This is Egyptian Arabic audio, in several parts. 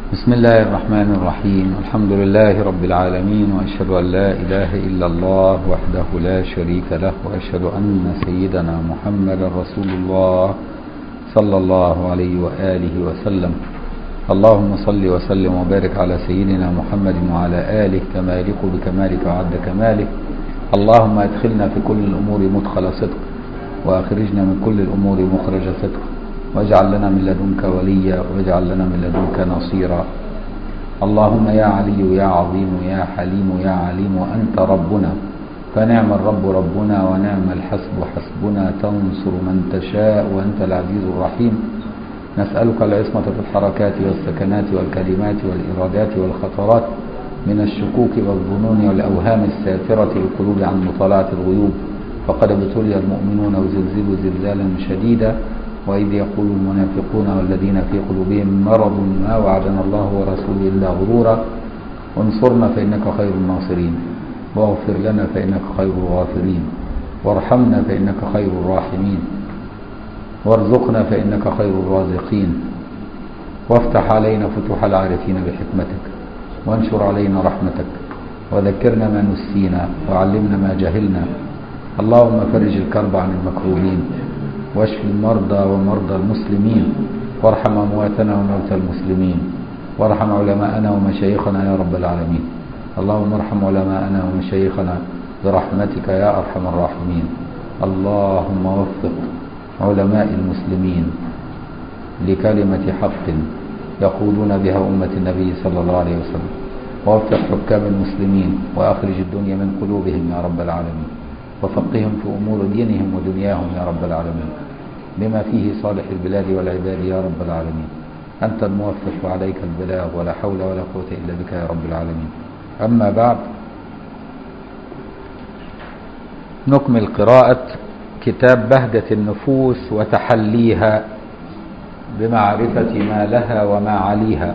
بسم الله الرحمن الرحيم الحمد لله رب العالمين وأشهد أن لا إله إلا الله وحده لا شريك له وأشهد أن سيدنا محمدا رسول الله صلى الله عليه وآله وسلم اللهم صل وسلم وبارك على سيدنا محمد وعلى آله كما يليق بكمالك وعد كمالك اللهم ادخلنا في كل الأمور مدخل صدق وأخرجنا من كل الأمور مخرج صدق واجعل لنا من لدنك وليا واجعل لنا من لدنك نصيرا اللهم يا علي يا عظيم يا حليم يا عليم أنت ربنا فنعم الرب ربنا ونعم الحسب حسبنا تنصر من تشاء وأنت العزيز الرحيم نسألك العصمة في الحركات والسكنات والكلمات والإرادات والخطرات من الشكوك والظنون والأوهام السافرة للقلوب عن مطالعة الغيوب فقد ابتلي المؤمنون وزلزلوا زلزالا شديدا وإذ يقول المنافقون والذين في قلوبهم مرض ما وعدنا الله ورسوله إلا غرورا انصرنا فإنك خير الناصرين واغفر لنا فإنك خير الغافرين وارحمنا فإنك خير الراحمين وارزقنا فإنك خير الرازقين وافتح علينا فتوح العارفين بحكمتك وانشر علينا رحمتك وذكرنا ما نسينا وعلمنا ما جهلنا اللهم فرج الكرب عن المكروبين واشف المرضى ومرضى المسلمين وارحم امواتنا وموتى المسلمين وارحم علماءنا ومشايخنا يا رب العالمين اللهم ارحم علماءنا ومشايخنا برحمتك يا ارحم الراحمين اللهم وفق علماء المسلمين لكلمة حق يقودون بها أمة النبي صلى الله عليه وسلم ووفق حكام المسلمين وأخرج الدنيا من قلوبهم يا رب العالمين وفقهم في أمور دينهم ودنياهم يا رب العالمين بما فيه صالح البلاد والعباد يا رب العالمين أنت الموفق وعليك البلاغ ولا حول ولا قوة إلا بك يا رب العالمين أما بعد نكمل قراءة كتاب بهجة النفوس وتحليها بمعرفة ما لها وما عليها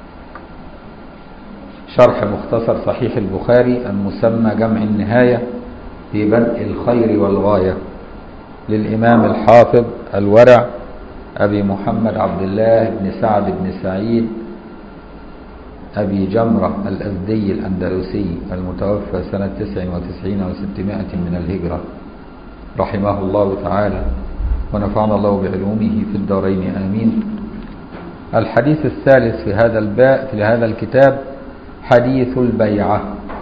شرح مختصر صحيح البخاري المسمى جمع النهاية في بدء الخير والغاية للإمام الحافظ الورع أبي محمد عبد الله بن سعد بن سعيد أبي جمرة الأزدي الأندلسي المتوفى سنة 99 وستمائة من الهجرة رحمه الله تعالى ونفعنا الله بعلومه في الدارين آمين الحديث الثالث في هذا الباء في هذا الكتاب حديث البيعة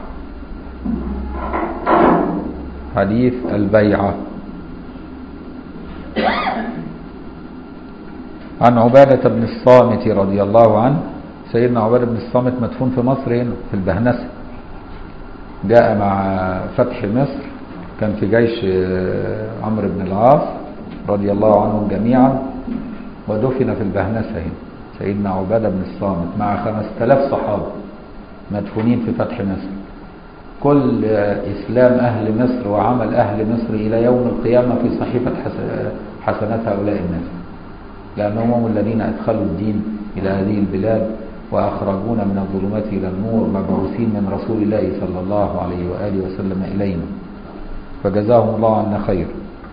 حديث البيعة عن عبادة بن الصامت رضي الله عنه سيدنا عبادة بن الصامت مدفون في مصر هنا في البهنسة جاء مع فتح مصر كان في جيش عمرو بن العاص رضي الله عنهم جميعا ودفن في البهنسة هنا سيدنا عبادة بن الصامت مع خمس تلاف صحابة مدفونين في فتح مصر كل إسلام أهل مصر وعمل أهل مصر إلى يوم القيامة في صحيفة حسنات هؤلاء الناس لأنهم هم الذين أدخلوا الدين إلى هذه البلاد وأخرجونا من الظلمات إلى النور مبعوثين من رسول الله صلى الله عليه وآله وسلم إلينا فجزاهم الله عنا خير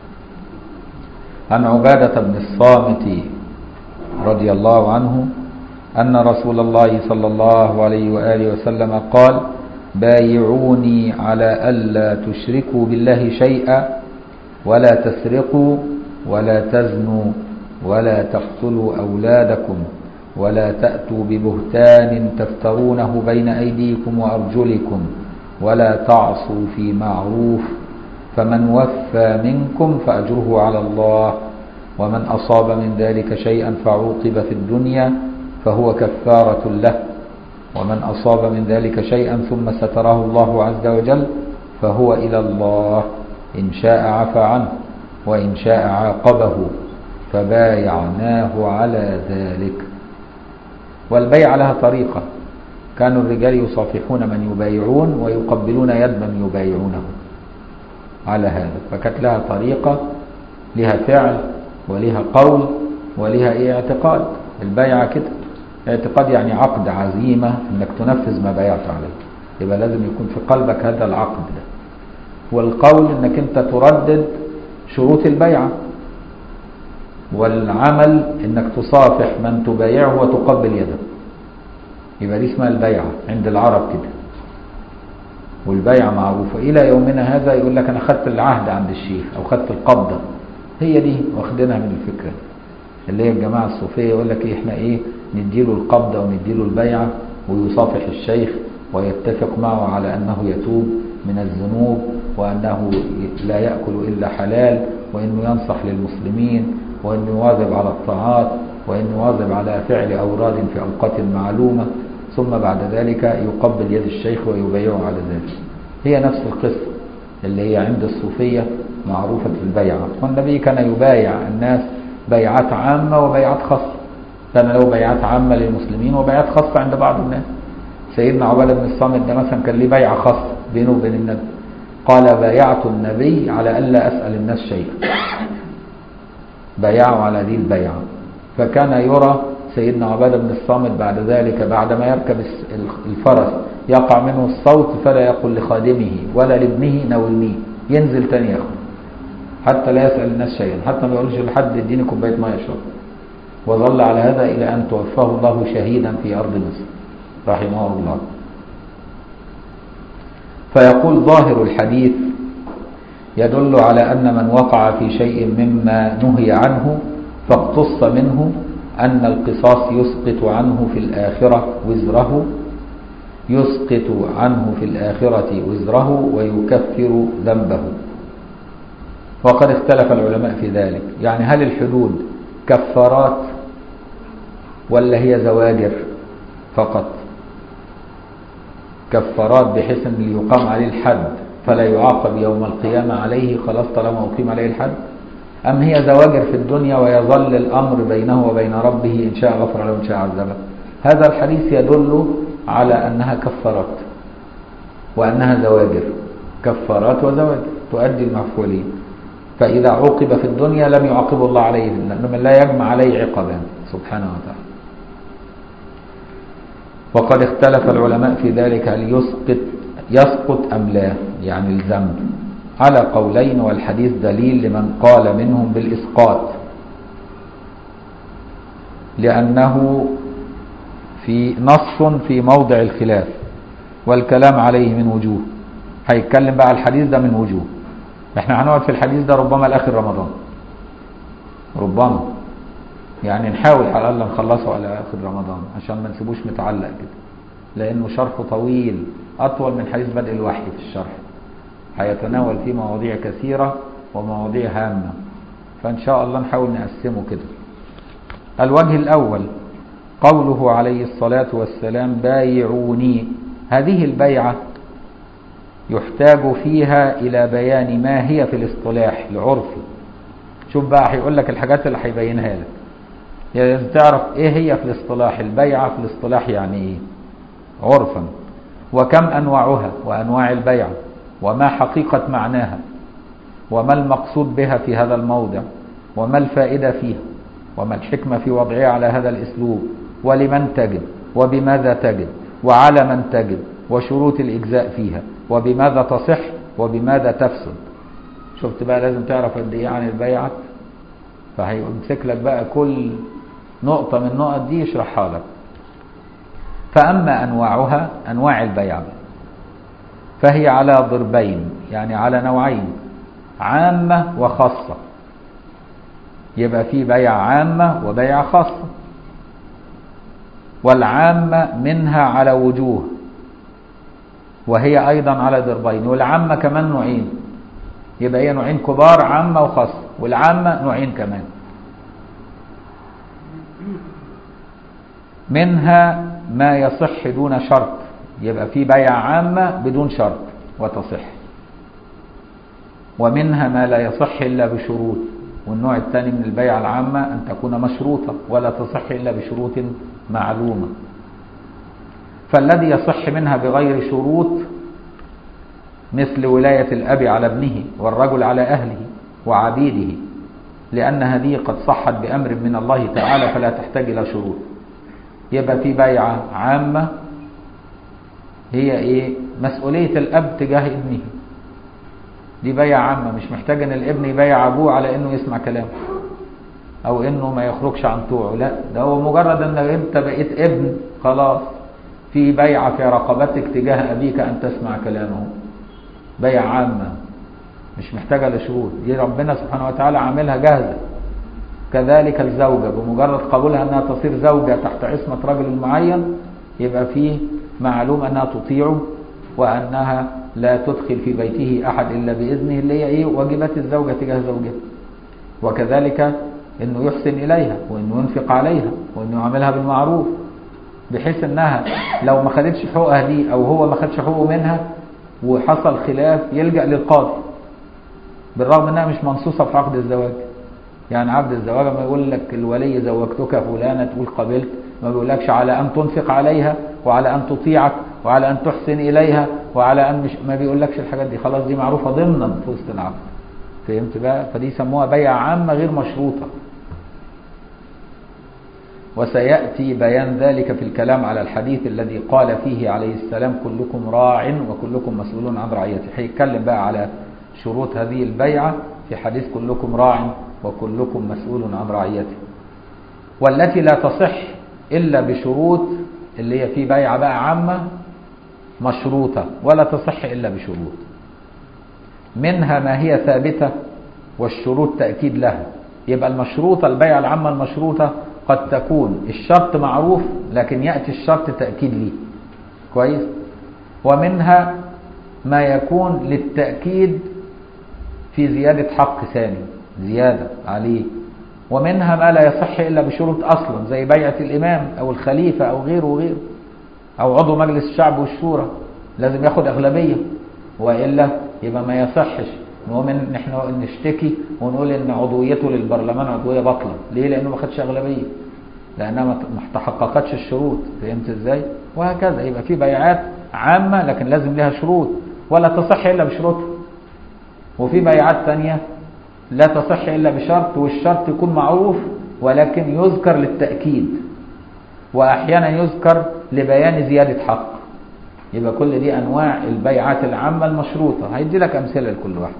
عن عبادة بن الصامت رضي الله عنه أن رسول الله صلى الله عليه وآله وسلم قال بايعوني على ألا تشركوا بالله شيئا ولا تسرقوا ولا تزنوا ولا تقتلوا أولادكم ولا تأتوا ببهتان تفترونه بين أيديكم وأرجلكم ولا تعصوا في معروف فمن وفى منكم فأجره على الله ومن أصاب من ذلك شيئا فعوقب في الدنيا فهو كفارة له ومن أصاب من ذلك شيئا ثم ستره الله عز وجل فهو إلى الله إن شاء عفى عنه وإن شاء عاقبه فبايعناه على ذلك والبيع لها طريقة كانوا الرجال يصافحون من يبايعون ويقبلون يد من يبايعونه على هذا فكانت لها طريقة لها فعل ولها قول ولها إيه اعتقاد البيعة كده اعتقاد يعني عقد عزيمة انك تنفذ ما بايعت عليه يبقى لازم يكون في قلبك هذا العقد ده والقول انك انت تردد شروط البيعة والعمل انك تصافح من تبايعه وتقبل يده يبقى دي اسمها البيعة عند العرب كده والبيعة معروفة إلى يومنا هذا يقول لك أنا خدت العهد عند الشيخ أو خدت القبضة هي دي واخدينها من الفكرة اللي هي الجماعة الصوفية يقول لك إيه إحنا إيه نديله القبضة ونديله البيعة ويصافح الشيخ ويتفق معه على أنه يتوب من الذنوب وأنه لا يأكل إلا حلال وأنه ينصح للمسلمين وأنه يواظب على الطاعات وأنه يواظب على فعل أوراد في أوقات معلومة ثم بعد ذلك يقبل يد الشيخ ويبايعه على ذلك هي نفس القصة اللي هي عند الصوفية معروفة البيعة والنبي كان يبايع الناس بيعات عامة وبيعات خاصة كان له بيعات عامة للمسلمين وبيعات خاصة عند بعض الناس سيدنا عبادة بن الصامت ده مثلا كان ليه بيعة خاصة بينه وبين النبي قال بايعت النبي على ألا أسأل الناس شيئا بايعه على دي البيعة فكان يرى سيدنا عبادة بن الصامت بعد ذلك بعدما يركب الفرس يقع منه الصوت فلا يقول لخادمه ولا لابنه نولني ينزل تاني ياخد حتى لا يسأل الناس شيئا حتى ما يقولش لحد اديني كوباية ميه يشرب وظل على هذا إلى أن توفاه الله شهيدا في أرض مصر رحمه الله فيقول ظاهر الحديث يدل على أن من وقع في شيء مما نهي عنه فاقتص منه أن القصاص يسقط عنه في الآخرة وزره يسقط عنه في الآخرة وزره ويكفر ذنبه وقد اختلف العلماء في ذلك يعني هل الحدود كفارات ولا هي زواجر فقط كفارات بحيث ان اللي يقام عليه الحد فلا يعاقب يوم القيامة عليه خلاص طالما أقيم عليه الحد أم هي زواجر في الدنيا ويظل الأمر بينه وبين ربه إن شاء غفر له وإن شاء عذبه هذا الحديث يدل على أنها كفارات وأنها زواجر كفارات وزواجر تؤدي المفعولين فإذا عوقب في الدنيا لم يعاقبه الله عليه لأنه لا يجمع عليه عقبا سبحانه وتعالى وقد اختلف العلماء في ذلك هل يسقط يسقط أم لا يعني الذنب على قولين والحديث دليل لمن قال منهم بالإسقاط لأنه في نص في موضع الخلاف والكلام عليه من وجوه هيتكلم بقى الحديث ده من وجوه احنا هنقعد في الحديث ده ربما لاخر رمضان ربما يعني نحاول على الاقل نخلصه على اخر رمضان عشان ما نسيبوش متعلق كده لانه شرحه طويل اطول من حديث بدء الوحي في الشرح هيتناول فيه مواضيع كثيره ومواضيع هامه فان شاء الله نحاول نقسمه كده الوجه الاول قوله عليه الصلاه والسلام بايعوني هذه البيعه يحتاج فيها إلى بيان ما هي في الاصطلاح العرفي شوف بقى هيقول لك الحاجات اللي هيبينها لك يعني تعرف ايه هي في الاصطلاح البيعة في الاصطلاح يعني ايه عرفا وكم أنواعها وأنواع البيعة وما حقيقة معناها وما المقصود بها في هذا الموضع وما الفائدة فيها وما الحكمة في وضعها على هذا الأسلوب ولمن تجد وبماذا تجد وعلى من تجد وشروط الإجزاء فيها وبماذا تصح وبماذا تفسد شفت بقى لازم تعرف قد ايه عن البيعة فهيمسك لك بقى كل نقطة من النقط دي يشرحها لك فأما أنواعها أنواع البيعة فهي على ضربين يعني على نوعين عامة وخاصة يبقى في بيع عامة وبيع خاصة والعامة منها على وجوه وهي أيضا على ضربين والعامة كمان نوعين يبقى هي نوعين كبار عامة وخاصة والعامة نوعين كمان منها ما يصح دون شرط يبقى في بيع عامة بدون شرط وتصح ومنها ما لا يصح إلا بشروط والنوع الثاني من البيع العامة أن تكون مشروطة ولا تصح إلا بشروط معلومة فالذي يصح منها بغير شروط مثل ولاية الأب على ابنه والرجل على أهله وعبيده لأن هذه قد صحت بأمر من الله تعالى فلا تحتاج إلى شروط يبقى في بيعة عامة هي إيه مسؤولية الأب تجاه ابنه دي بيعة عامة مش محتاج ان الابن يبيع ابوه على انه يسمع كلامه او انه ما يخرجش عن طوعه لا ده هو مجرد ان انت بقيت ابن خلاص في بيعة في رقبتك تجاه أبيك أن تسمع كلامه بيع عامة مش محتاجة لشروط دي ربنا سبحانه وتعالى عاملها جاهزة كذلك الزوجة بمجرد قبولها أنها تصير زوجة تحت عصمة رجل معين يبقى فيه معلوم أنها تطيعه وأنها لا تدخل في بيته أحد إلا بإذنه اللي هي إيه واجبات الزوجة تجاه زوجها وكذلك أنه يحسن إليها وأنه ينفق عليها وأنه يعملها بالمعروف بحيث أنها لو ما خدتش حقوقها دي أو هو ما خدش حقوقه منها وحصل خلاف يلجأ للقاضي بالرغم أنها مش منصوصة في عقد الزواج يعني عقد الزواج ما يقول لك الولي زوجتك فلانة تقول قبلت ما بيقولكش على أن تنفق عليها وعلى أن تطيعك وعلى أن تحسن إليها وعلى أن مش ما بيقولكش الحاجات دي خلاص دي معروفة ضمنا في وسط العقد فهمت بقى فدي يسموها بيع عامة غير مشروطة وسيأتي بيان ذلك في الكلام على الحديث الذي قال فيه عليه السلام كلكم راع وكلكم مسؤول عن رعيته هيتكلم بقى على شروط هذه البيعة في حديث كلكم راع وكلكم مسؤول عن رعيته والتي لا تصح إلا بشروط اللي هي في بيعة بقى عامة مشروطة ولا تصح إلا بشروط منها ما هي ثابتة والشروط تأكيد لها يبقى المشروطة البيعة العامة المشروطة قد تكون الشرط معروف لكن يأتي الشرط تأكيد ليه كويس ومنها ما يكون للتأكيد في زيادة حق ثاني زيادة عليه ومنها ما لا يصح إلا بشروط أصلا زي بيعة الإمام أو الخليفة أو غيره وغيره أو عضو مجلس الشعب والشورى لازم ياخد أغلبية وإلا يبقى ما يصحش المهم ان احنا نشتكي ونقول ان عضويته للبرلمان عضويه باطله ليه لانه ما خدش اغلبيه لانها ما تحققتش الشروط فهمت ازاي وهكذا يبقى في بيعات عامه لكن لازم لها شروط ولا تصح الا بشروطها وفي بيعات ثانيه لا تصح الا بشرط والشرط يكون معروف ولكن يذكر للتاكيد واحيانا يذكر لبيان زياده حق يبقى كل دي انواع البيعات العامه المشروطه هيدي لك امثله لكل واحد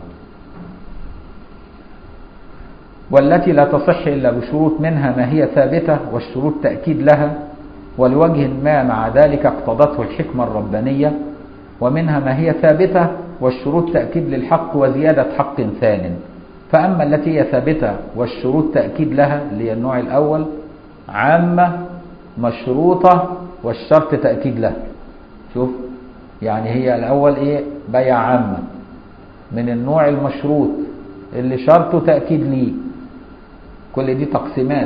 والتي لا تصح الا بشروط منها ما هي ثابته والشروط تاكيد لها ولوجه ما مع ذلك اقتضته الحكمه الربانيه ومنها ما هي ثابته والشروط تاكيد للحق وزياده حق ثان فاما التي هي ثابته والشروط تاكيد لها اللي هي النوع الاول عامه مشروطه والشرط تاكيد لها شوف يعني هي الأول إيه بيع عامة من النوع المشروط اللي شرطه تأكيد ليه كل دي تقسيمات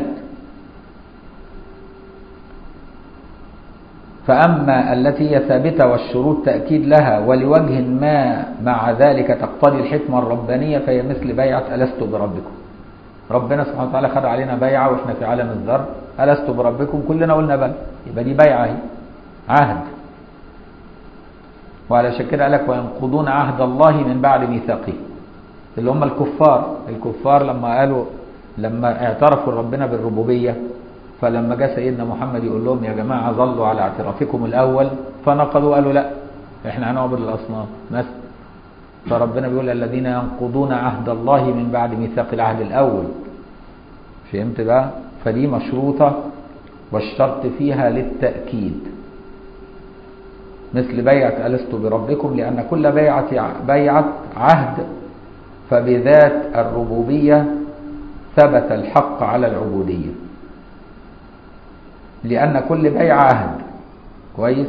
فأما التي هي ثابتة والشروط تأكيد لها ولوجه ما مع ذلك تقتضي الحكمة الربانية فهي مثل بيعة ألست بربكم ربنا سبحانه وتعالى خد علينا بيعة وإحنا في عالم الذر ألست بربكم كلنا قلنا بل يبقى دي بيعة هي عهد وعلشان كده قال لك وينقضون عهد الله من بعد ميثاقه اللي هم الكفار الكفار لما قالوا لما اعترفوا ربنا بالربوبيه فلما جاء سيدنا محمد يقول لهم يا جماعه ظلوا على اعترافكم الاول فنقضوا قالوا لا احنا هنعبد الاصنام بس فربنا بيقول الذين ينقضون عهد الله من بعد ميثاق العهد الاول فهمت بقى فدي مشروطه والشرط فيها للتاكيد مثل بيعة ألست بربكم لأن كل بيعة بيعة عهد فبذات الربوبية ثبت الحق على العبودية لأن كل بيعة عهد كويس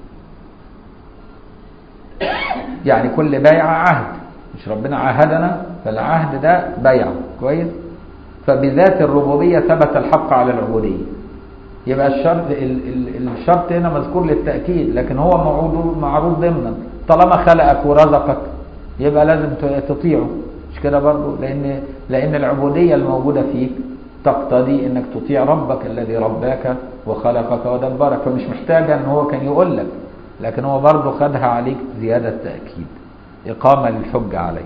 يعني كل بيعة عهد مش ربنا عهدنا فالعهد ده بيعة كويس فبذات الربوبية ثبت الحق على العبودية يبقى الشرط الشرط هنا مذكور للتأكيد لكن هو معروض معروض ضمنا طالما خلقك ورزقك يبقى لازم تطيعه مش كده برضه لأن لأن العبودية الموجودة فيك تقتضي انك تطيع ربك الذي رباك وخلقك ودبرك فمش محتاجة ان هو كان يقول لك لكن هو برضه خدها عليك زيادة تأكيد إقامة للحجة عليك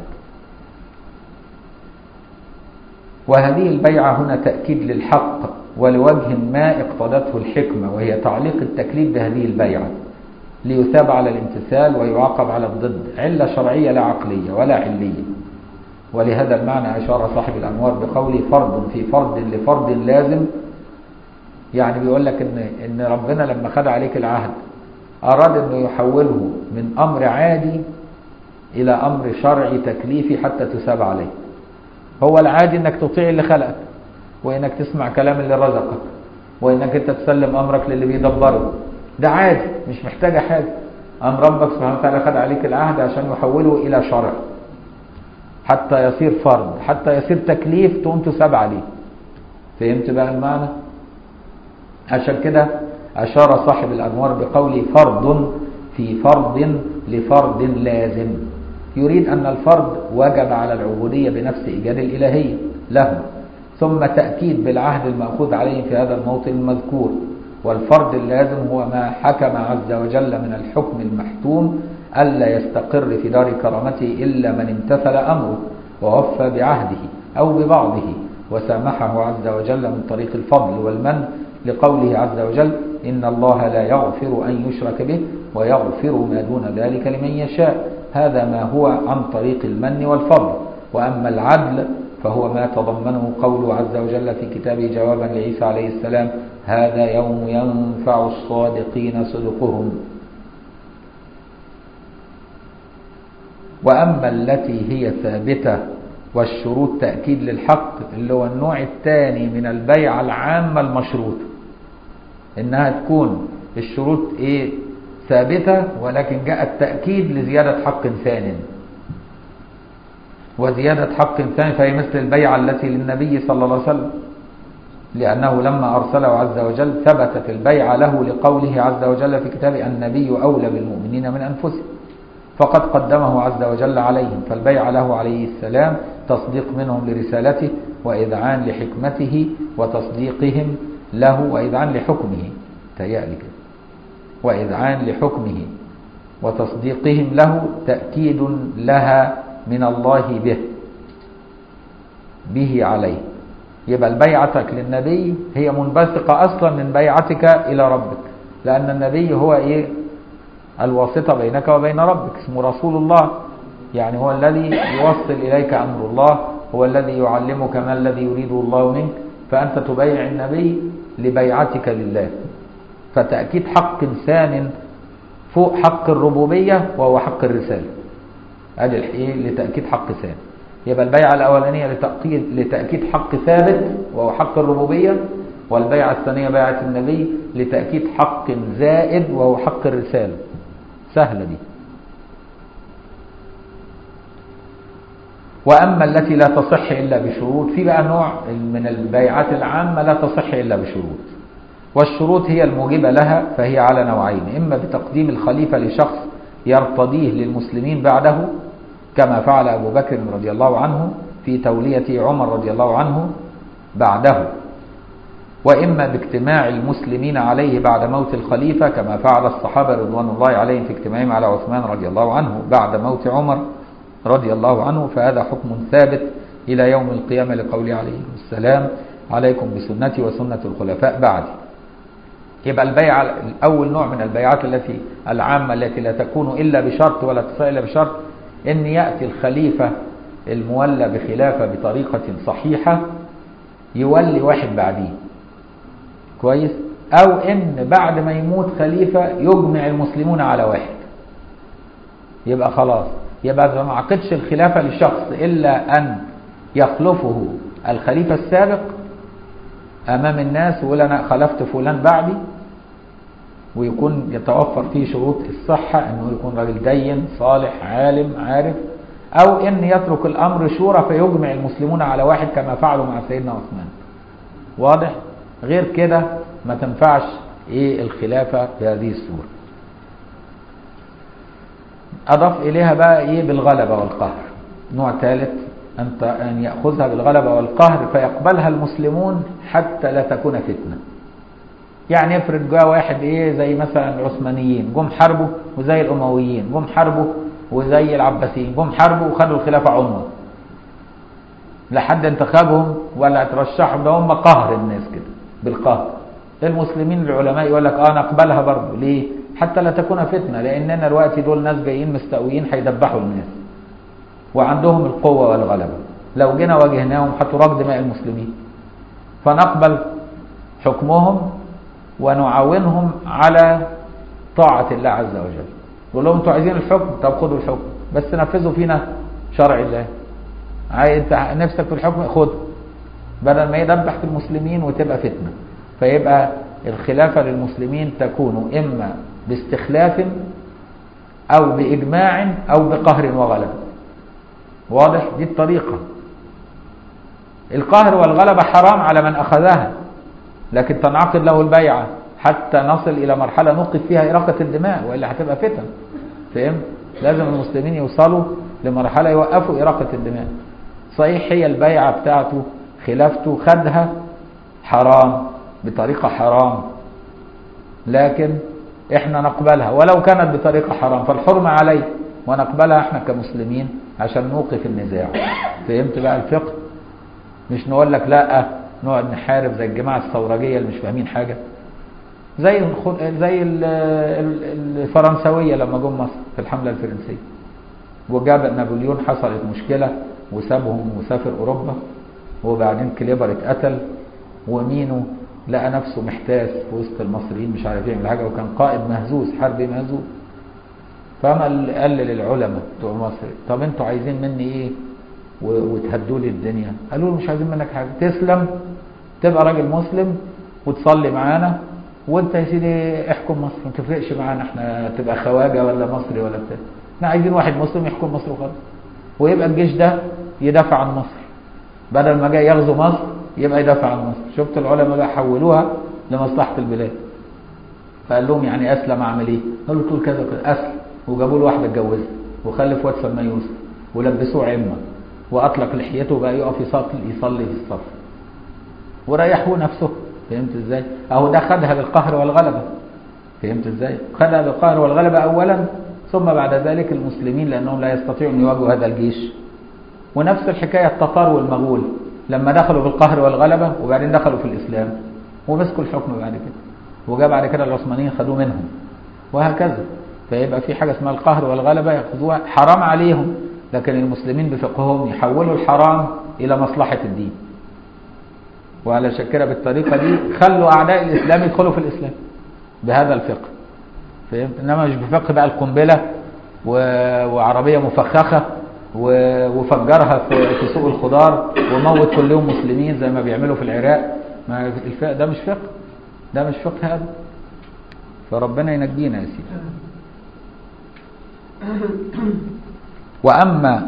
وهذه البيعة هنا تأكيد للحق ولوجه ما اقتضته الحكمة وهي تعليق التكليف بهذه البيعة ليثاب على الامتثال ويعاقب على الضد علة شرعية لا عقلية ولا علية ولهذا المعنى أشار صاحب الأنوار بقوله فرض في فرض لفرض لازم يعني بيقول لك إن إن ربنا لما خد عليك العهد أراد أنه يحوله من أمر عادي إلى أمر شرعي تكليفي حتى تساب عليه هو العادي أنك تطيع اللي خلقك وأنك تسمع كلام اللي رزقك وأنك أنت تسلم أمرك للي بيدبره ده عادي مش محتاجة حاجة أم ربك سبحانه وتعالى خد عليك العهد عشان يحوله إلى شرع حتى يصير فرض حتى يصير تكليف تقوم تساب عليه فهمت بقى المعنى عشان كده أشار صاحب الأنوار بقوله فرض في فرض لفرض لازم يريد أن الفرض وجب على العبودية بنفس إيجاد الإلهية له ثم تأكيد بالعهد المأخوذ عليه في هذا الموطن المذكور والفرض اللازم هو ما حكم عز وجل من الحكم المحتوم ألا يستقر في دار كرامته إلا من امتثل أمره ووفى بعهده أو ببعضه وسامحه عز وجل من طريق الفضل والمن لقوله عز وجل إن الله لا يغفر أن يشرك به ويغفر ما دون ذلك لمن يشاء هذا ما هو عن طريق المن والفضل وأما العدل فهو ما تضمنه قوله عز وجل في كتابه جوابا لعيسى عليه السلام هذا يوم ينفع الصادقين صدقهم وأما التي هي ثابتة والشروط تأكيد للحق اللي هو النوع الثاني من البيعة العامة المشروطة إنها تكون الشروط إيه ثابتة ولكن جاء التأكيد لزيادة حق ثان وزيادة حق ثاني فهي مثل البيعة التي للنبي صلى الله عليه وسلم لأنه لما أرسله عز وجل ثبتت البيعة له لقوله عز وجل في كتابه النبي أولى بالمؤمنين من أنفسهم فقد قدمه عز وجل عليهم فالبيع له عليه السلام تصديق منهم لرسالته وإذعان لحكمته وتصديقهم له وإذعان لحكمه تهيألي كده وإذعان لحكمه وتصديقهم له تأكيد لها من الله به به عليه يبقى بيعتك للنبي هي منبثقة أصلا من بيعتك إلى ربك لأن النبي هو إيه الواسطة بينك وبين ربك اسمه رسول الله يعني هو الذي يوصل إليك أمر الله هو الذي يعلمك ما الذي يريده الله منك فأنت تبيع النبي لبيعتك لله فتأكيد حق ثان فوق حق الربوبية وهو حق الرسالة ادي الايه لتأكيد حق ثاني يبقى البيعة الأولانية لتأكيد لتأكيد حق ثابت وهو حق الربوبية والبيعة الثانية بيعة النبي لتأكيد حق زائد وهو حق الرسالة سهلة دي وأما التي لا تصح إلا بشروط في بقى نوع من البيعات العامة لا تصح إلا بشروط والشروط هي الموجبة لها فهي على نوعين إما بتقديم الخليفة لشخص يرتضيه للمسلمين بعده كما فعل أبو بكر رضي الله عنه في تولية عمر رضي الله عنه بعده وإما باجتماع المسلمين عليه بعد موت الخليفة كما فعل الصحابة رضوان الله عليهم في اجتماعهم على عثمان رضي الله عنه بعد موت عمر رضي الله عنه فهذا حكم ثابت إلى يوم القيامة لقوله عليه السلام عليكم بسنتي وسنة الخلفاء بعدي يبقى البيعة أول نوع من البيعات التي العامة التي لا تكون إلا بشرط ولا تصح إلا بشرط أن يأتي الخليفة المولى بخلافة بطريقة صحيحة يولي واحد بعديه كويس أو أن بعد ما يموت خليفة يجمع المسلمون على واحد يبقى خلاص يبقى ما عقدش الخلافة لشخص إلا أن يخلفه الخليفة السابق أمام الناس ويقول أنا خلفت فلان بعدي ويكون يتوفر فيه شروط الصحة أنه يكون راجل دين صالح عالم عارف أو أن يترك الأمر شورى فيجمع المسلمون على واحد كما فعلوا مع سيدنا عثمان واضح غير كده ما تنفعش إيه الخلافة بهذه الصورة أضاف إليها بقى إيه بالغلبة والقهر نوع ثالث أنت أن يأخذها بالغلبة والقهر فيقبلها المسلمون حتى لا تكون فتنة يعني افرض جاء واحد ايه زي مثلا العثمانيين جم حاربوا وزي الامويين جم حاربوا وزي العباسيين جم حاربوا وخدوا الخلافه عنوه لحد انتخابهم ولا ترشحهم ده هم قهر الناس كده بالقهر المسلمين العلماء يقول لك اه نقبلها برضه ليه حتى لا تكون فتنه لاننا دلوقتي دول ناس جايين مستقويين هيدبحوا الناس وعندهم القوه والغلبه لو جينا واجهناهم هتراق دماء المسلمين فنقبل حكمهم ونعاونهم على طاعة الله عز وجل يقول لهم انتوا عايزين الحكم طب خدوا الحكم بس نفذوا فينا شرع الله عايز انت نفسك في الحكم خده بدل ما يدبح في المسلمين وتبقى فتنة فيبقى الخلافة للمسلمين تكون إما باستخلاف أو بإجماع أو بقهر وغلبة واضح دي الطريقة القهر والغلبة حرام على من أخذها لكن تنعقد له البيعة حتى نصل إلى مرحلة نوقف فيها إراقة الدماء وإلا هتبقى فتن فهمت؟ لازم المسلمين يوصلوا لمرحلة يوقفوا إراقة الدماء صحيح هي البيعة بتاعته خلافته خدها حرام بطريقة حرام لكن احنا نقبلها ولو كانت بطريقة حرام فالحرمة عليه ونقبلها احنا كمسلمين عشان نوقف النزاع فهمت بقى الفقه مش نقول لك لا نقعد نحارب زي الجماعة الثورجية اللي مش فاهمين حاجة زي الخ... زي ال... ال- الفرنسوية لما جم مصر في الحملة الفرنسية وجاب نابليون حصلت مشكلة وسابهم وسافر أوروبا وبعدين كليبر اتقتل ومينو لقى نفسه محتاس في وسط المصريين مش عارف يعمل حاجة وكان قائد مهزوز حربي مهزوز فما اللي قال للعلماء بتوع مصر طب انتوا عايزين مني ايه و- وتهدوا لي الدنيا قالوا له مش عايزين منك حاجة تسلم تبقى راجل مسلم وتصلي معانا وانت يا سيدي احكم مصر ما تفرقش معانا احنا تبقى خواجه ولا مصري ولا بتاع احنا عايزين واحد مسلم يحكم مصر وخلاص ويبقى الجيش ده يدافع عن مصر بدل ما جاي يغزو مصر يبقى يدافع عن مصر شفت العلماء بقى حولوها لمصلحه البلاد فقال لهم يعني اسلم اعمل ايه؟ قالوا له تقول كذا وكذا اسلم وجابوا له واحده اتجوزها وخلف واد سماه يوسف ولبسوه عمه واطلق لحيته بقى يقف يصلي يصلي في الصف وريحوا نفسه فهمت ازاي؟ اهو ده خدها بالقهر والغلبه فهمت ازاي؟ خدها بالقهر والغلبه اولا ثم بعد ذلك المسلمين لانهم لا يستطيعوا ان يواجهوا هذا الجيش ونفس الحكايه التتار والمغول لما دخلوا بالقهر والغلبه وبعدين دخلوا في الاسلام ومسكوا الحكم بعد كده وجاء بعد كده العثمانيين خدوه منهم وهكذا فيبقى في حاجه اسمها القهر والغلبه ياخذوها حرام عليهم لكن المسلمين بفقههم يحولوا الحرام الى مصلحه الدين وعلى كده بالطريقه دي خلوا اعداء الاسلام يدخلوا في الاسلام بهذا الفقه فهمت انما مش بفقه بقى القنبله و... وعربيه مفخخه و... وفجرها في... في سوق الخضار وموت كلهم مسلمين زي ما بيعملوا في العراق ما الفقه ده مش فقه ده مش فقه هذا فربنا ينجينا يا سيدي واما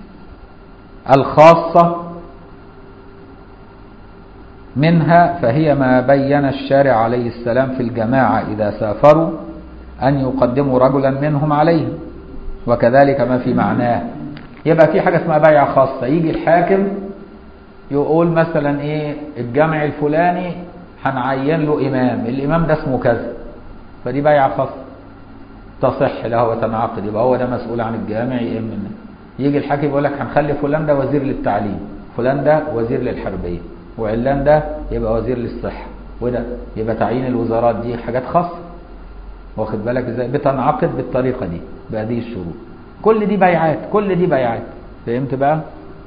الخاصه منها فهي ما بين الشارع عليه السلام في الجماعة إذا سافروا أن يقدموا رجلا منهم عليهم وكذلك ما في معناه يبقى في حاجة اسمها بيعة خاصة يجي الحاكم يقول مثلا ايه الجامع الفلاني هنعين له إمام الإمام ده اسمه كذا فدي بيعة خاصة تصح له وتنعقد يبقى هو ده مسؤول عن الجامع يئم الناس يجي الحاكم يقول لك هنخلي فلان ده وزير للتعليم فلان ده وزير للحربية وعلان ده يبقى وزير للصحة وده يبقى تعيين الوزارات دي حاجات خاصة واخد بالك ازاي بتنعقد بالطريقة دي بهذه الشروط كل دي بيعات كل دي بيعات فهمت بقى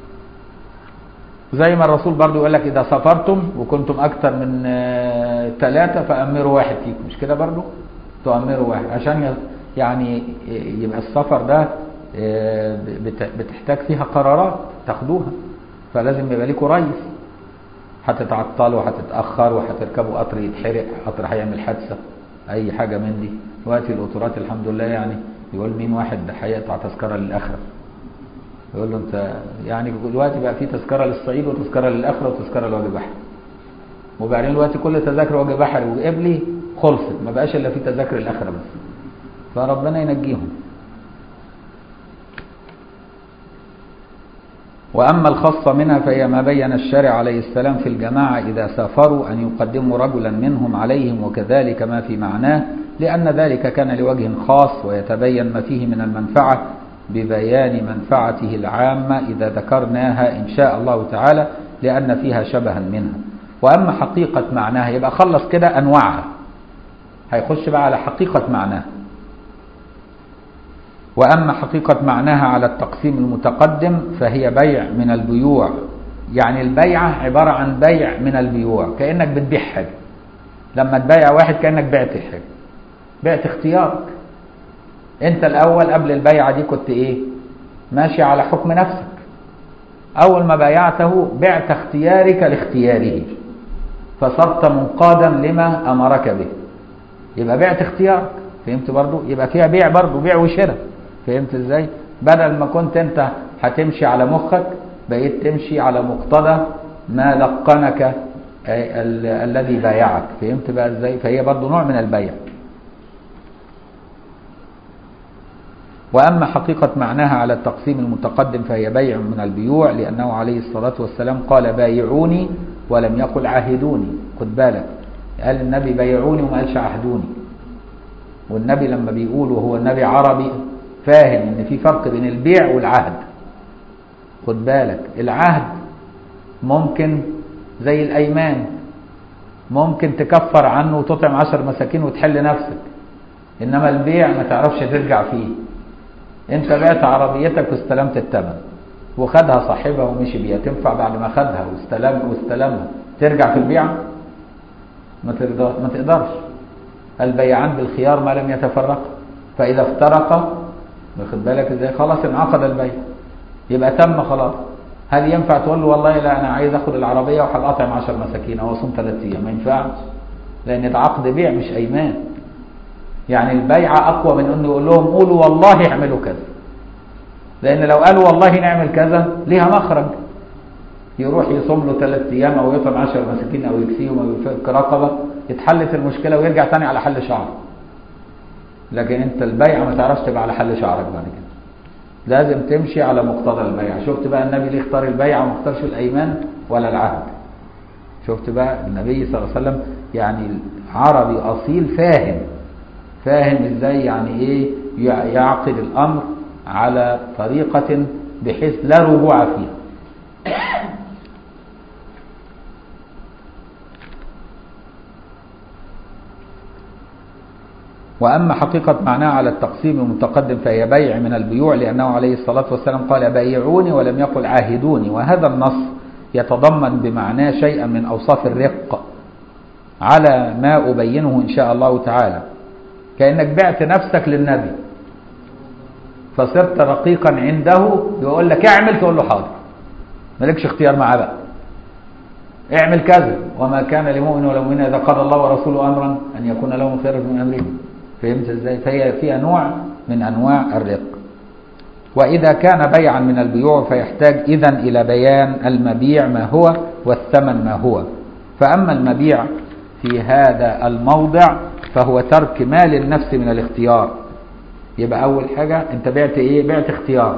زي ما الرسول برضو يقول لك إذا سافرتم وكنتم أكثر من ثلاثة فأمروا واحد فيكم مش كده برضو تؤمروا واحد عشان يعني يبقى السفر ده بتحتاج فيها قرارات تاخدوها فلازم يبقى لكم رئيس هتتعطلوا هتتاخروا هتركبوا قطر يتحرق قطر هيعمل حادثه اي حاجه من دي دلوقتي القطارات الحمد لله يعني يقول مين واحد هيقطع تذكره للاخره يقول له انت يعني دلوقتي بقى في تذكره للصعيد وتذكره للاخره وتذكره لوجه بحر وبعدين دلوقتي كل تذاكر وجه بحري وقبلي خلصت ما بقاش الا في تذاكر الاخره بس فربنا ينجيهم وأما الخاصة منها فهي ما بين الشارع عليه السلام في الجماعة إذا سافروا أن يقدموا رجلا منهم عليهم وكذلك ما في معناه لأن ذلك كان لوجه خاص ويتبين ما فيه من المنفعة ببيان منفعته العامة إذا ذكرناها إن شاء الله تعالى لأن فيها شبها منها وأما حقيقة معناها يبقى خلص كده أنواعها هيخش بقى على حقيقة معناها وأما حقيقة معناها على التقسيم المتقدم فهي بيع من البيوع يعني البيعة عبارة عن بيع من البيوع كأنك بتبيع حاجة لما تبيع واحد كأنك بعت حاجة بعت اختيارك انت الاول قبل البيعه دي كنت ايه ماشي على حكم نفسك اول ما بايعته بعت اختيارك لاختياره فصرت منقادا لما امرك به يبقى بعت اختيارك فهمت برضو يبقى فيها بيع برضو بيع وشراء فهمت ازاي بدل ما كنت انت هتمشي على مخك بقيت تمشي على مقتضى ما لقنك ال- الذي بايعك فهمت بقى ازاي فهي برضو نوع من البيع وأما حقيقة معناها على التقسيم المتقدم فهي بيع من البيوع لأنه عليه الصلاة والسلام قال بايعوني ولم يقل عاهدوني خد بالك قال النبي بايعوني وما قالش عهدوني والنبي لما بيقول وهو النبي عربي فاهم ان في فرق بين البيع والعهد خد بالك العهد ممكن زي الايمان ممكن تكفر عنه وتطعم عشر مساكين وتحل نفسك انما البيع ما تعرفش ترجع فيه انت بعت عربيتك واستلمت الثمن وخدها صاحبها ومشي بيها تنفع بعد ما خدها واستلم واستلمها ترجع في البيعه ما تقدر ما تقدرش البيعان بالخيار ما لم يتفرقا فاذا افترقا واخد بالك ازاي خلاص انعقد البيع يبقى تم خلاص هل ينفع تقول له والله لا انا عايز اخد العربيه وهقاطع 10 مساكين او اصوم ثلاث ايام ما ينفعش لان ده عقد بيع مش ايمان يعني البيعه اقوى من انه يقول لهم قولوا والله اعملوا كذا لان لو قالوا والله نعمل كذا ليها مخرج يروح يصوم له ثلاث ايام او يطعم 10 مساكين او يكسيهم او يفك رقبه اتحلت المشكله ويرجع تاني على حل شعره لكن انت البيعه ما تعرفش تبقى على حل شعرك بعد كده لازم تمشي على مقتضى البيعه شفت بقى النبي ليه اختار البيعه وما اختارش الايمان ولا العهد شفت بقى النبي صلى الله عليه وسلم يعني عربي اصيل فاهم فاهم ازاي يعني ايه يعقد الامر على طريقه بحيث لا رجوع فيها وأما حقيقة معناها على التقسيم المتقدم فهي بيع من البيوع لأنه عليه الصلاة والسلام قال بايعوني ولم يقل عاهدوني وهذا النص يتضمن بمعناه شيئا من أوصاف الرق على ما أبينه إن شاء الله تعالى كأنك بعت نفسك للنبي فصرت رقيقا عنده يقول لك اعمل تقول له حاضر مالكش اختيار معاه بقى اعمل كذا وما كان لمؤمن ولا مؤمن اذا قضى الله ورسوله امرا ان يكون لهم خير من امرهم فهمت ازاي فهي فيها نوع من انواع الرق واذا كان بيعا من البيوع فيحتاج اذا الى بيان المبيع ما هو والثمن ما هو فاما المبيع في هذا الموضع فهو ترك مال النفس من الاختيار يبقى اول حاجه انت بعت ايه بعت اختيارك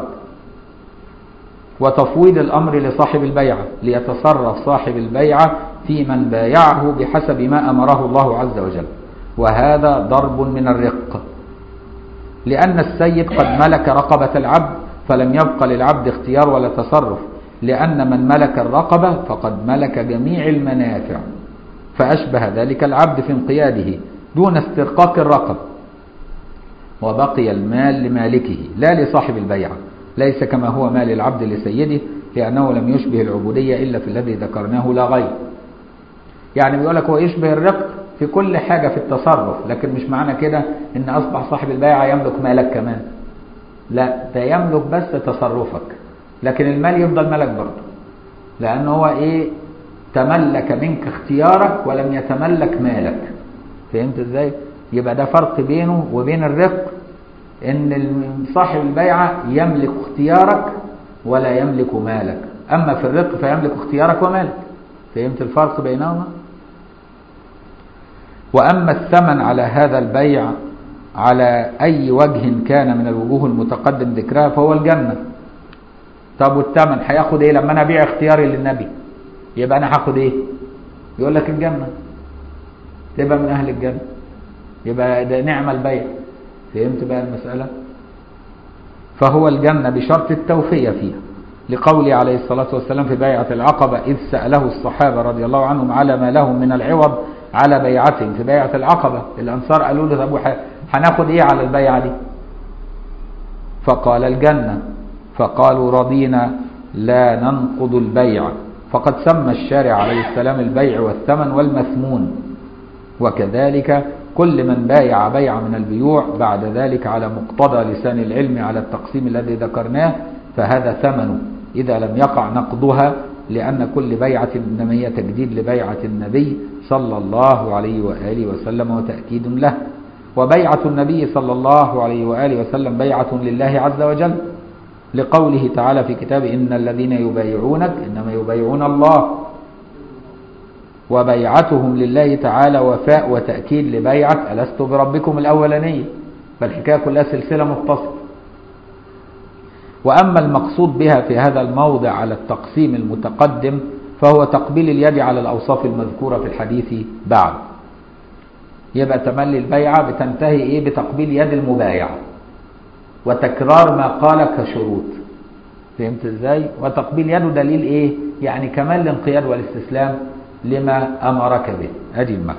وتفويض الأمر لصاحب البيعة ليتصرف صاحب البيعة في من بايعه بحسب ما أمره الله عز وجل وهذا ضرب من الرق لأن السيد قد ملك رقبة العبد فلم يبق للعبد اختيار ولا تصرف لأن من ملك الرقبة فقد ملك جميع المنافع فأشبه ذلك العبد في انقياده دون استرقاق الرقبة وبقي المال لمالكه لا لصاحب البيعه ليس كما هو مال العبد لسيده لأنه لم يشبه العبودية إلا في الذي ذكرناه لا غير يعني بيقول لك هو يشبه الرق في كل حاجة في التصرف لكن مش معنى كده إن أصبح صاحب البيعة يملك مالك كمان لا ده يملك بس تصرفك لكن المال يفضل مالك برضه لأنه هو إيه تملك منك اختيارك ولم يتملك مالك فهمت ازاي يبقى ده فرق بينه وبين الرق ان صاحب البيعة يملك اختيارك ولا يملك مالك اما في الرق فيملك اختيارك ومالك فهمت الفرق بينهما واما الثمن على هذا البيع على اي وجه كان من الوجوه المتقدم ذكرها فهو الجنة طب والثمن هياخد ايه لما انا ابيع اختياري للنبي يبقى انا هاخد ايه يقول لك الجنة تبقى من اهل الجنة يبقى ده نعم البيع فهمت بقى المسألة فهو الجنة بشرط التوفية فيها لقوله عليه الصلاة والسلام في بيعة العقبة إذ سأله الصحابة رضي الله عنهم على ما لهم من العوض على بيعتهم في بيعة العقبة الأنصار قالوا له طب هناخد إيه على البيعة دي فقال الجنة فقالوا رضينا لا ننقض البيع فقد سمى الشارع عليه السلام البيع والثمن والمثمون وكذلك كل من بايع بيع من البيوع بعد ذلك على مقتضى لسان العلم على التقسيم الذي ذكرناه فهذا ثمنه إذا لم يقع نقضها لأن كل بيعة إنما هي تجديد لبيعة النبي صلى الله عليه وآله وسلم وتأكيد له وبيعة النبي صلى الله عليه وآله وسلم بيعة لله عز وجل لقوله تعالى في كتابه إن الذين يبايعونك إنما يبايعون الله وبيعتهم لله تعالى وفاء وتأكيد لبيعة ألست بربكم الأولانية فالحكاية كلها سلسلة متصلة وأما المقصود بها في هذا الموضع على التقسيم المتقدم فهو تقبيل اليد على الأوصاف المذكورة في الحديث بعد يبقى تملي البيعة بتنتهي إيه بتقبيل يد المبايع وتكرار ما قال كشروط فهمت ازاي وتقبيل يده دليل ايه يعني كمال الانقياد والاستسلام لما امرك به ادي المعنى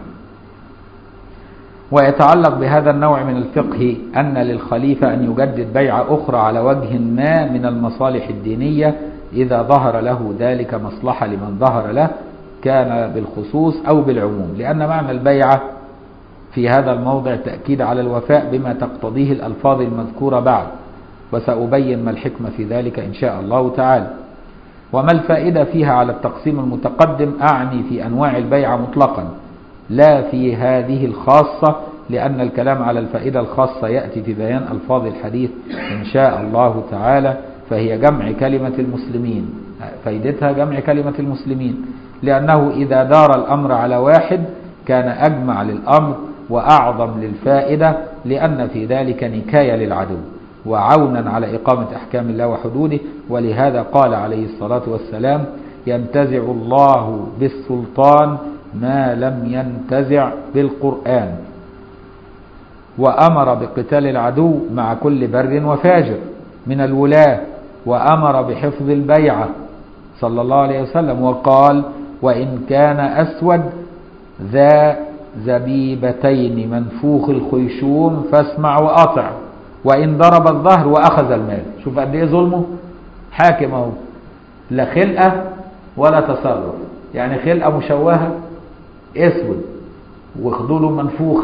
ويتعلق بهذا النوع من الفقه أن للخليفة أن يجدد بيعة أخرى على وجه ما من المصالح الدينية إذا ظهر له ذلك مصلحة لمن ظهر له كان بالخصوص أو بالعموم لأن معنى البيعة في هذا الموضع تأكيد على الوفاء بما تقتضيه الألفاظ المذكورة بعد وسأبين ما الحكمة في ذلك إن شاء الله تعالى وما الفائدة فيها على التقسيم المتقدم أعني في أنواع البيعة مطلقا لا في هذه الخاصة لأن الكلام على الفائدة الخاصة يأتي في بيان ألفاظ الحديث إن شاء الله تعالى فهي جمع كلمة المسلمين فائدتها جمع كلمة المسلمين لأنه إذا دار الأمر على واحد كان أجمع للأمر وأعظم للفائدة لأن في ذلك نكاية للعدو وعونا على إقامة أحكام الله وحدوده ولهذا قال عليه الصلاة والسلام ينتزع الله بالسلطان ما لم ينتزع بالقرآن وأمر بقتال العدو مع كل بر وفاجر من الولاة وأمر بحفظ البيعة صلى الله عليه وسلم وقال وإن كان أسود ذا زبيبتين منفوخ الخيشوم فاسمع وأطع وإن ضرب الظهر وأخذ المال شوف قد إيه ظلمه حاكم أهو لا خلقة ولا تصرف يعني خلقة مشوهة اسود وخدوله منفوخ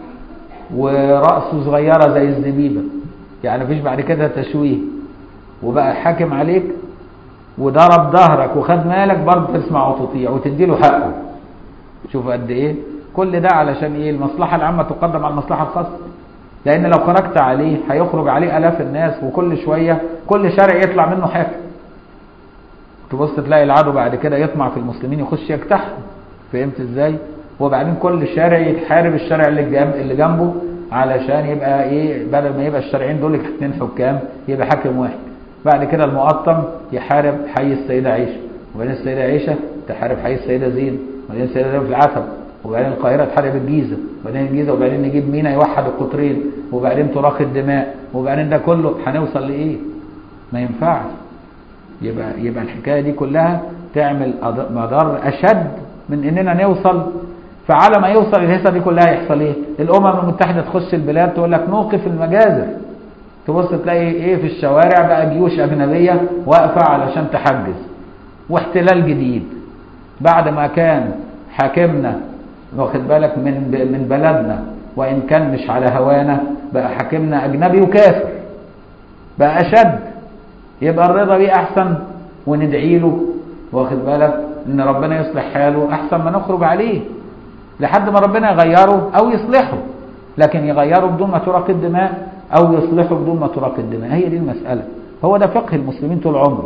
ورأسه صغيرة زي الزبيبة يعني مفيش بعد كده تشويه وبقى حاكم عليك وضرب ظهرك وخد مالك برضه تسمع وتطيع وتديله حقه شوف قد ايه كل ده علشان ايه المصلحة العامة تقدم على المصلحة الخاصة لان لو خرجت عليه هيخرج عليه الاف الناس وكل شوية كل شارع يطلع منه حاكم تبص تلاقي العدو بعد كده يطمع في المسلمين يخش يجتاحهم فهمت ازاي وبعدين كل شارع يتحارب الشارع اللي جنب اللي جنبه علشان يبقى ايه بدل ما يبقى الشارعين دول اثنين حكام يبقى حاكم واحد بعد كده المقطم يحارب حي السيدة عائشة وبعدين السيدة عائشة تحارب حي السيدة زين وبعدين السيدة زين في العتب وبعدين القاهرة تحارب الجيزة وبعدين الجيزة وبعدين نجيب مينا يوحد القطرين وبعدين تراخ الدماء وبعدين ده كله هنوصل لإيه؟ ما ينفعش يبقى يبقى الحكاية دي كلها تعمل مضار أشد من إننا نوصل فعلى ما يوصل الهيصة دي كلها يحصل إيه؟ الأمم المتحدة تخش البلاد تقول لك نوقف المجازر تبص تلاقي إيه في الشوارع بقى جيوش أجنبية واقفة علشان تحجز واحتلال جديد بعد ما كان حاكمنا واخد بالك من من بلدنا وان كان مش على هوانا بقى حاكمنا اجنبي وكافر بقى اشد يبقى الرضا بيه احسن وندعي له واخد بالك ان ربنا يصلح حاله احسن ما نخرج عليه لحد ما ربنا يغيره او يصلحه لكن يغيره بدون ما تراق الدماء او يصلحه بدون ما تراق الدماء هي دي المساله هو ده فقه المسلمين طول عمره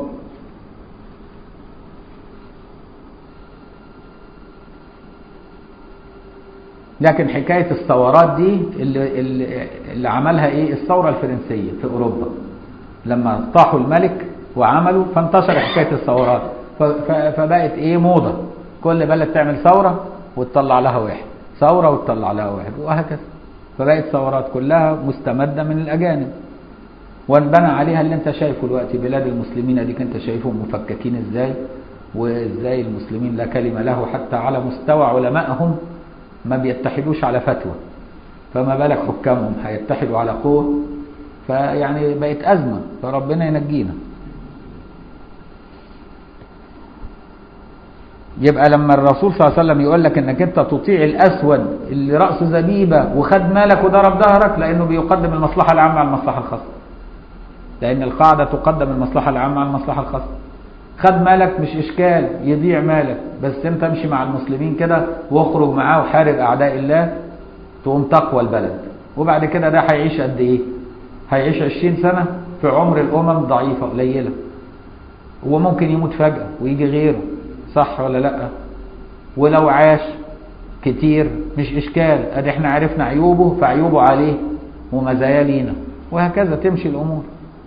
لكن حكاية الثورات دي اللي, اللي, اللي عملها ايه الثورة الفرنسية في اوروبا لما طاحوا الملك وعملوا فانتشر حكاية الثورات فبقت ايه موضة كل بلد تعمل ثورة وتطلع لها واحد ثورة وتطلع لها واحد وهكذا فبقت ثورات كلها مستمدة من الأجانب وانبنى عليها اللي انت شايفه دلوقتي بلاد المسلمين اديك انت شايفهم مفككين ازاي وازاي المسلمين لا كلمة له حتى على مستوى علمائهم ما بيتحدوش على فتوى فما بالك حكامهم هيتحدوا على قوة فيعني بقت أزمة فربنا ينجينا يبقى لما الرسول صلى الله عليه وسلم يقول لك انك انت تطيع الاسود اللي راسه زبيبه وخد مالك وضرب ظهرك لانه بيقدم المصلحه العامه على المصلحه الخاصه لان القاعده تقدم المصلحه العامه على المصلحه الخاصه خد مالك مش اشكال يضيع مالك بس انت امشي مع المسلمين كده واخرج معاه وحارب اعداء الله تقوم تقوى البلد وبعد كده ده هيعيش قد ايه هيعيش 20 سنه في عمر الامم ضعيفه قليله وممكن يموت فجاه ويجي غيره صح ولا لا ولو عاش كتير مش اشكال ادي احنا عرفنا عيوبه فعيوبه عليه ومزايا لينا وهكذا تمشي الامور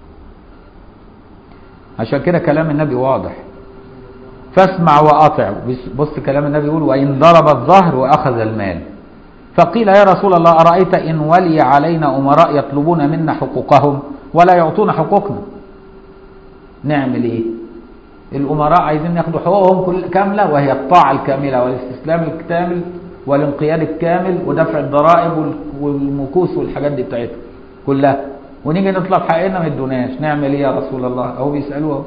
عشان كده كلام النبي واضح فاسمع واطع بص كلام النبي يقول وان ضرب الظهر واخذ المال فقيل يا رسول الله ارايت ان ولي علينا امراء يطلبون منا حقوقهم ولا يعطون حقوقنا نعمل ايه الامراء عايزين ياخدوا حقوقهم كل كامله وهي الطاعه الكامله والاستسلام الكامل والانقياد الكامل ودفع الضرائب والمكوس والحاجات دي بتاعتهم كلها ونيجي نطلب حقنا ما يدوناش نعمل ايه يا رسول الله او بيسالوه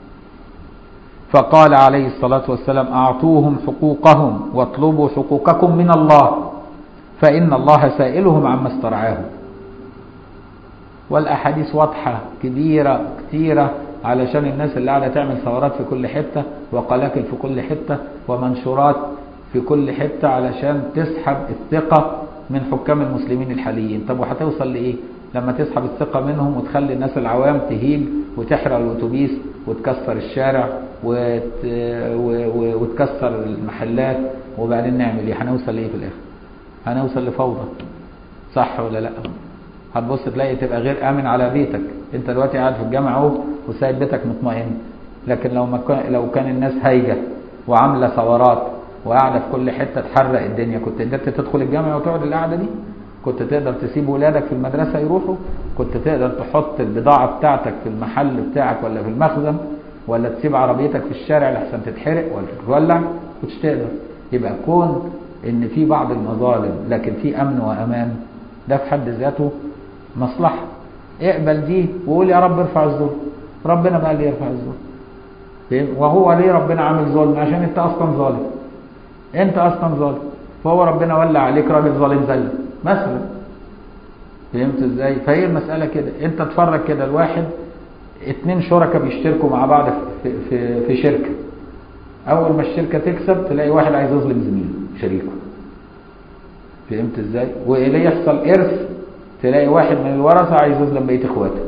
فقال عليه الصلاه والسلام اعطوهم حقوقهم واطلبوا حقوقكم من الله فان الله سائلهم عما استرعاهم والاحاديث واضحه كبيره كثيره علشان الناس اللي قاعده تعمل ثورات في كل حته وقلاقل في كل حته ومنشورات في كل حته علشان تسحب الثقه من حكام المسلمين الحاليين طب وهتوصل لايه لما تسحب الثقه منهم وتخلي الناس العوام تهيج وتحرق الاتوبيس وتكسر الشارع وت... و... و... وتكسر المحلات وبعدين نعمل ايه هنوصل لايه في الاخر هنوصل لفوضى صح ولا لا هتبص تلاقي تبقى غير امن على بيتك انت دلوقتي قاعد في الجامعه اهو وسايب بيتك مطمئن لكن لو ما كان لو كان الناس هايجه وعامله ثورات وقاعده في كل حته تحرق الدنيا كنت قدرت تدخل الجامعه وتقعد القعده دي كنت تقدر تسيب ولادك في المدرسه يروحوا كنت تقدر تحط البضاعه بتاعتك في المحل بتاعك ولا في المخزن ولا تسيب عربيتك في الشارع لحسن تتحرق ولا تتولع كنتش تقدر يبقى كون ان في بعض المظالم لكن في امن وامان ده في حد ذاته مصلحه اقبل دي وقول يا رب ارفع الظلم ربنا بقى اللي يرفع الظلم وهو ليه ربنا عامل ظلم عشان انت اصلا ظالم انت اصلا ظالم فهو ربنا ولى عليك راجل ظالم زيك مثلا فهمت ازاي فهي المساله كده انت اتفرج كده الواحد اتنين شركاء بيشتركوا مع بعض في, في, في شركه اول ما الشركه تكسب تلاقي واحد عايز يظلم زميله شريكه فهمت ازاي واللي يحصل ارث تلاقي واحد من الورثه عايز يظلم بقيه اخواته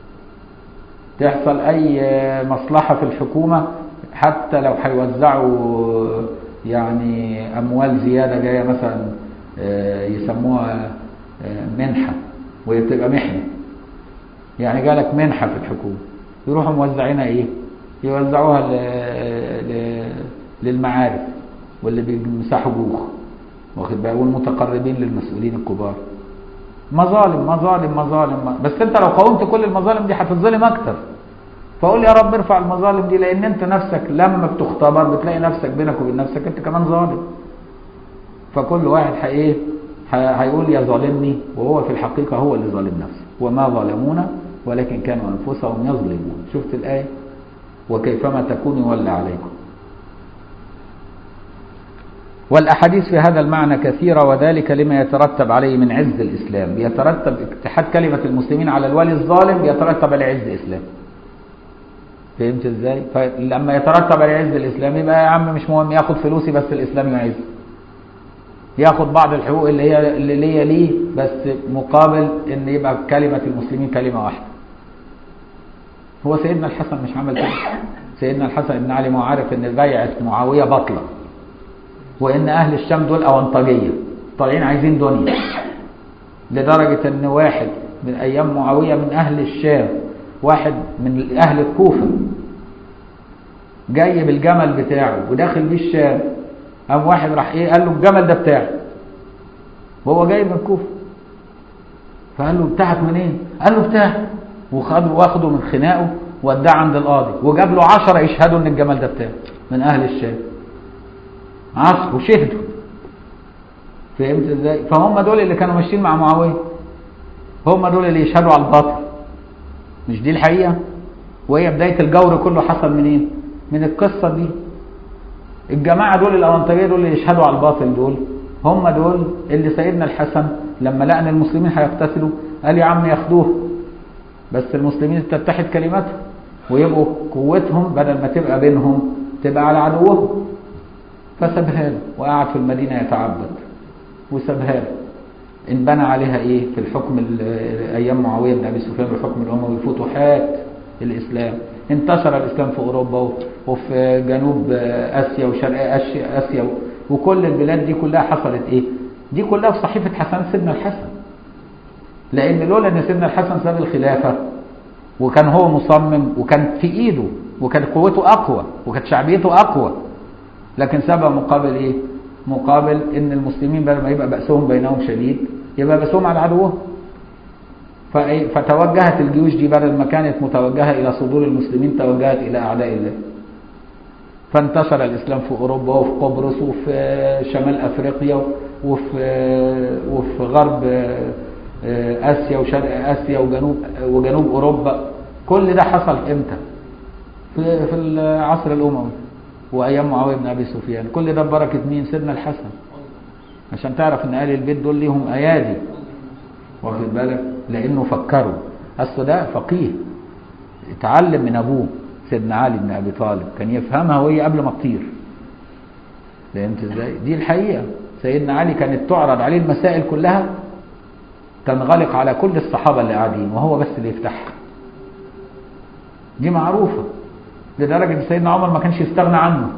تحصل اي مصلحه في الحكومه حتى لو هيوزعوا يعني اموال زياده جايه مثلا يسموها منحه وهي بتبقى محنه يعني جالك منحه في الحكومه يروحوا موزعينها ايه يوزعوها للمعارف واللي بيمسحوا جوخ واخد بالك والمتقربين للمسؤولين الكبار مظالم مظالم مظالم بس انت لو قاومت كل المظالم دي هتتظلم اكتر فقول يا رب ارفع المظالم دي لان انت نفسك لما بتختبر بتلاقي نفسك بينك وبين نفسك انت كمان ظالم فكل واحد ايه هيقول يا ظالمني وهو في الحقيقه هو اللي ظالم نفسه وما ظلمونا ولكن كانوا انفسهم يظلمون شفت الايه وكيفما تكون يولى عليكم والأحاديث في هذا المعنى كثيرة وذلك لما يترتب عليه من عز الإسلام بيترتب اتحاد كلمة المسلمين على الولي الظالم بيترتب على عز الإسلام فهمت ازاي؟ فلما يترتب على عز الإسلام يبقى يا عم مش مهم ياخد فلوسي بس الإسلام يعز ياخد بعض الحقوق اللي هي اللي ليا ليه بس مقابل ان يبقى كلمة المسلمين كلمة واحدة هو سيدنا الحسن مش عمل كده سيدنا الحسن بن علي ما عارف ان بيعة معاوية بطلة وان اهل الشام دول اونطاجيه طالعين عايزين دنيا لدرجه ان واحد من ايام معاويه من اهل الشام واحد من اهل الكوفه جاي بالجمل بتاعه وداخل بيه الشام قام واحد راح ايه قال له الجمل ده بتاعي وهو جاي من الكوفه فقال له بتاعك منين؟ قال له بتاعي وخد واخده من خناقه وداه عند القاضي وجاب له عشرة يشهدوا ان الجمل ده بتاعه من اهل الشام عصر وشهدوا فهمت ازاي فهم دول اللي كانوا ماشيين مع معاويه هم دول اللي يشهدوا على الباطل مش دي الحقيقه وهي بدايه الجور كله حصل منين من القصه دي الجماعة دول الأونطاجية دول اللي يشهدوا على الباطل دول هم دول اللي سيدنا الحسن لما لقى ان المسلمين هيقتتلوا قال يا عم ياخدوه بس المسلمين تتحد كلمتهم ويبقوا قوتهم بدل ما تبقى بينهم تبقى على عدوهم فسابها له وقعد في المدينة يتعبد وسابها له ان بنى عليها ايه في الحكم ايام معاويه بن ابي سفيان بالحكم الاموي فتوحات الاسلام انتشر الاسلام في اوروبا وفي جنوب اسيا وشرق اسيا وكل البلاد دي كلها حصلت ايه دي كلها في صحيفه حسن سيدنا الحسن لان لولا ان سيدنا الحسن ساب الخلافه وكان هو مصمم وكان في ايده وكانت قوته اقوى وكانت شعبيته اقوى لكن سابها مقابل ايه مقابل ان المسلمين بدل ما يبقى بأسهم بينهم شديد يبقى بأسهم على عدوهم فتوجهت الجيوش دي بدل ما كانت متوجهة إلى صدور المسلمين توجهت إلى أعداء الله فانتشر الإسلام في أوروبا وفي قبرص وفي شمال أفريقيا وفي وفي غرب آسيا وشرق آسيا وجنوب وجنوب أوروبا كل ده حصل إمتى؟ في في العصر الأموي وايام معاويه بن ابي سفيان كل ده ببركه مين سيدنا الحسن عشان تعرف ان اهل البيت دول ليهم ايادي واخد بالك لانه فكروا اصل ده فقيه اتعلم من ابوه سيدنا علي بن ابي طالب كان يفهمها وهي قبل ما تطير فهمت ازاي دي الحقيقه سيدنا علي كانت تعرض عليه المسائل كلها تنغلق على كل الصحابه اللي قاعدين وهو بس اللي يفتحها دي معروفه لدرجة ان سيدنا عمر ما كانش يستغنى عنه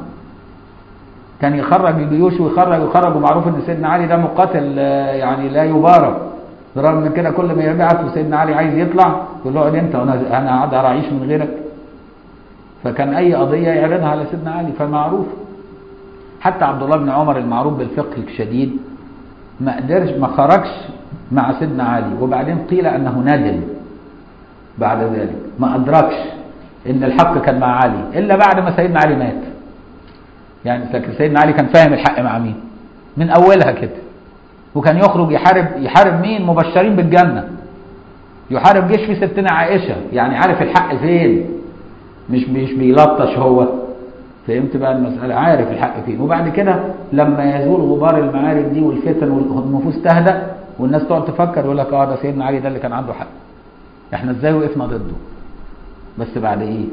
كان يخرج الجيوش ويخرج ويخرج ومعروف ان سيدنا علي ده مقاتل يعني لا يبارى برغم من كده كل ما يبعت وسيدنا علي عايز يطلع يقول له اقعد انت وانا انا قاعد اعيش من غيرك فكان اي قضيه يعرضها على سيدنا علي فمعروف حتى عبد الله بن عمر المعروف بالفقه الشديد ما قدرش ما خرجش مع سيدنا علي وبعدين قيل انه ندم بعد ذلك ما ادركش ان الحق كان مع علي الا بعد ما سيدنا علي مات يعني لكن سيدنا علي كان فاهم الحق مع مين من اولها كده وكان يخرج يحارب يحارب مين مبشرين بالجنه يحارب جيش في ستنا عائشه يعني عارف الحق فين مش مش بيلطش هو فهمت بقى المساله عارف الحق فين وبعد كده لما يزول غبار المعارك دي والفتن والنفوس تهدأ والناس تقعد تفكر يقول لك اه ده سيدنا علي ده اللي كان عنده حق احنا ازاي وقفنا ضده بس بعد ايه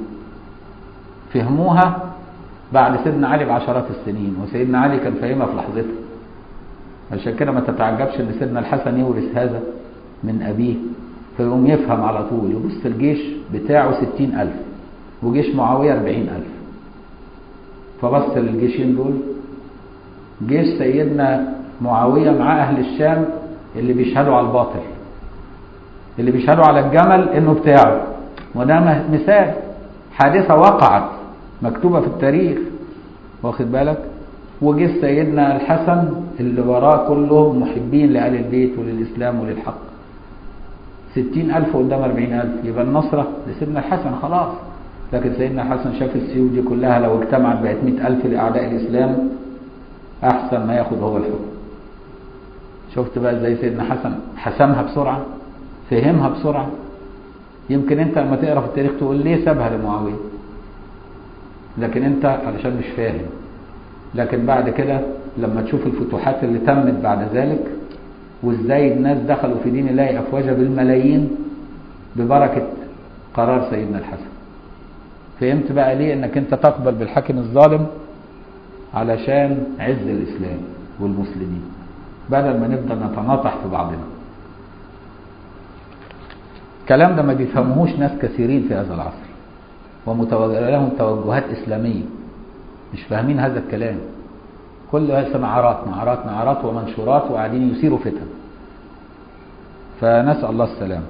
فهموها بعد سيدنا علي بعشرات السنين وسيدنا علي كان فاهمها في لحظتها عشان كده ما تتعجبش ان سيدنا الحسن يورث هذا من ابيه فيقوم يفهم على طول يبص الجيش بتاعه ستين ألف وجيش معاوية أربعين ألف فبص للجيشين دول جيش سيدنا معاوية مع أهل الشام اللي بيشهدوا على الباطل اللي بيشهدوا على الجمل انه بتاعه وده مثال حادثة وقعت مكتوبة في التاريخ واخد بالك وجه سيدنا الحسن اللي وراه كلهم محبين لآل البيت وللإسلام وللحق ستين ألف قدام أربعين ألف يبقى النصرة لسيدنا الحسن خلاص لكن سيدنا الحسن شاف السيوف دي كلها لو اجتمعت بقت مئة ألف لأعداء الإسلام أحسن ما ياخد هو الحكم شفت بقى ازاي سيدنا حسن حسمها بسرعة فهمها بسرعة يمكن انت لما تقرا في التاريخ تقول ليه سابها لمعاويه لكن انت علشان مش فاهم لكن بعد كده لما تشوف الفتوحات اللي تمت بعد ذلك وازاي الناس دخلوا في دين الله افواجا بالملايين ببركه قرار سيدنا الحسن فهمت بقى ليه انك انت تقبل بالحاكم الظالم علشان عز الاسلام والمسلمين بدل ما نفضل نتناطح في بعضنا الكلام ده ما بيفهموهوش ناس كثيرين في هذا العصر ومتوجه لهم توجهات إسلامية مش فاهمين هذا الكلام كل هذا نعرات نعرات نعرات ومنشورات وقاعدين يثيروا فتن فنسأل الله السلام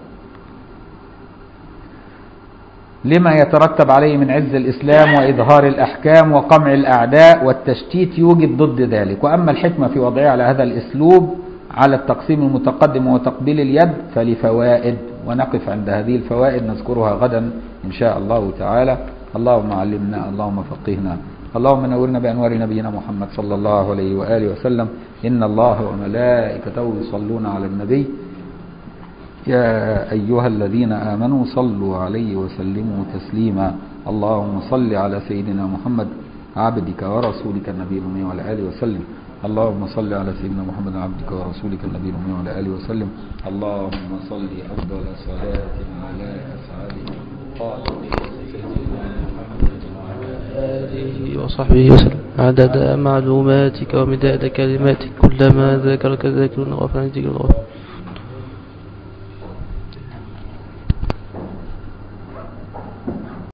لما يترتب عليه من عز الإسلام وإظهار الأحكام وقمع الأعداء والتشتيت يوجد ضد ذلك وأما الحكمة في وضعها على هذا الأسلوب على التقسيم المتقدم وتقبيل اليد فلفوائد ونقف عند هذه الفوائد نذكرها غدا إن شاء الله تعالى اللهم علمنا اللهم فقهنا اللهم نورنا بأنوار نبينا محمد صلى الله عليه وآله وسلم إن الله وملائكته يصلون على النبي يا أيها الذين آمنوا صلوا عليه وسلموا تسليما اللهم صل على سيدنا محمد عبدك ورسولك النبي الأمي وعلى آله وسلم اللهم صل على سيدنا محمد عبدك ورسولك النبي الأمي وعلى آله وسلم اللهم صل أفضل صلاة على أسعد خاتم سيدنا محمد وعلى آله وصحبه وسلم عدد معلوماتك ومداد كلماتك كلما ذكرك ذاكرون غفران ذكر الغفر